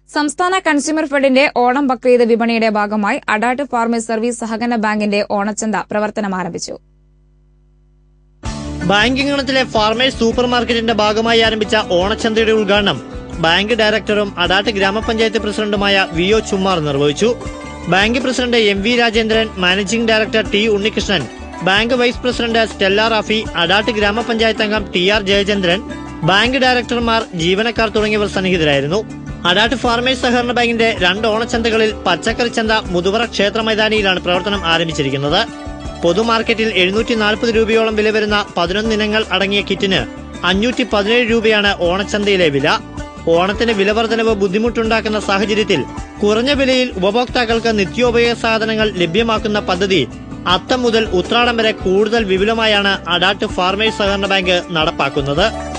സംസ്ഥാന കൺസ്യൂമർ ഫെഡിന്റെ ഓണം ബക്രീദ് വിപണിയുടെ ഭാഗമായി അഡാട്ട് ഫാർമേഴ്സ് സർവീസ് സഹകരണ ബാങ്കിന്റെ ഓണച്ചന്ത പ്രവർത്തനം ആരംഭിച്ചു ബാങ്കിംഗ് ഗണത്തിലെ ഫാർമേഴ്സ് സൂപ്പർ മാർക്കറ്റിന്റെ ഭാഗമായി ആരംഭിച്ച ഓണച്ചന്തയുടെ ഉദ്ഘാടനം ബാങ്ക് ഡയറക്ടറും അഡാട്ട് ഗ്രാമപഞ്ചായത്ത് പ്രസിഡന്റുമായ വി ഒ ചുമ്മാർ നിർവഹിച്ചു bank president M V Rajendran managing director T Unnikrishnan bank vice president Stella Rafi Adat ഗ്രാമപഞ്ചായത്ത് അംഗം ടി ആർ ജയചന്ദ്രൻ ബാങ്ക് ഡയറക്ടർമാർ ജീവനക്കാർ തുടങ്ങിയവർ സന്നിഹിതരായിരുന്നു അഡാട്ട് ഫാർമേഴ്സ് സഹകരണ ബാങ്കിന്റെ രണ്ട് ഓണച്ചന്തകളിൽ പച്ചക്കറി ചന്ത മുതുവറ ക്ഷേത്ര മൈതാനിയിലാണ് പ്രവർത്തനം ആരംഭിച്ചിരിക്കുന്നത് പൊതുമാർക്കറ്റിൽ എഴുന്നൂറ്റി നാൽപ്പത് രൂപയോളം വില വരുന്ന പതിനൊന്ന് ഇനങ്ങൾ അടങ്ങിയ കിറ്റിന് അഞ്ഞൂറ്റി പതിനേഴ് രൂപയാണ് ഓണച്ചന്തയിലെ വില ഓണത്തിന് വിലവർധനവ് ബുദ്ധിമുട്ടുണ്ടാക്കുന്ന സാഹചര്യത്തിൽ കുറഞ്ഞ വിലയിൽ ഉപഭോക്താക്കൾക്ക് നിത്യോപയോഗ സാധനങ്ങൾ ലഭ്യമാക്കുന്ന പദ്ധതി അത്തം മുതൽ ഉത്രാടം വരെ കൂടുതൽ വിപുലമായാണ് അഡാട്ട് ഫാർമേഴ്സ് സഹകരണ ബാങ്ക് നടപ്പാക്കുന്നത്